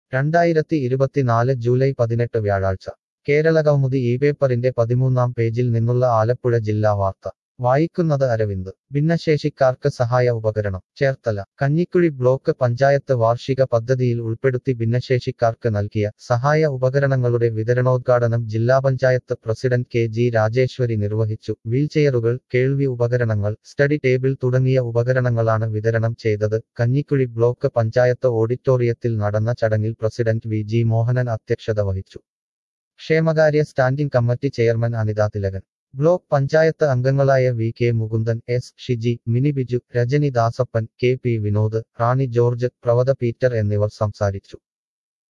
രണ്ടായിരത്തി ഇരുപത്തിനാല് ജൂലൈ പതിനെട്ട് വ്യാഴാഴ്ച കേരളകൗമുദി ഈ പേപ്പറിന്റെ പതിമൂന്നാം പേജിൽ നിന്നുള്ള ആലപ്പുഴ ജില്ലാ വാർത്ത വായിക്കുന്നത് അരവിന്ദ് ഭിന്നശേഷിക്കാർക്ക് സഹായ ഉപകരണം ചേർത്തല കഞ്ഞിക്കുഴി ബ്ലോക്ക് പഞ്ചായത്ത് വാർഷിക പദ്ധതിയിൽ ഉൾപ്പെടുത്തി ഭിന്നശേഷിക്കാർക്ക് നൽകിയ സഹായ ഉപകരണങ്ങളുടെ വിതരണോദ്ഘാടനം ജില്ലാ panchayat president K G Rajeshwari നിർവഹിച്ചു വീൽചെയറുകൾ കേൾവി ഉപകരണങ്ങൾ സ്റ്റഡി ടേബിൾ തുടങ്ങിയ ഉപകരണങ്ങളാണ് വിതരണം ചെയ്തത് കഞ്ഞിക്കുഴി ബ്ലോക്ക് പഞ്ചായത്ത് ഓഡിറ്റോറിയത്തിൽ നടന്ന ചടങ്ങിൽ പ്രസിഡന്റ് വി ജി മോഹനൻ അധ്യക്ഷത വഹിച്ചു ക്ഷേമകാര്യ standing committee chairman Anitha Thilakan block panchayat അംഗങ്ങളായ V K Mukundan S Shiji Mini Biju Rajani Dasappan K P Vinod Rani George Pravatha Peter എന്നിവർ സംസാരിച്ചു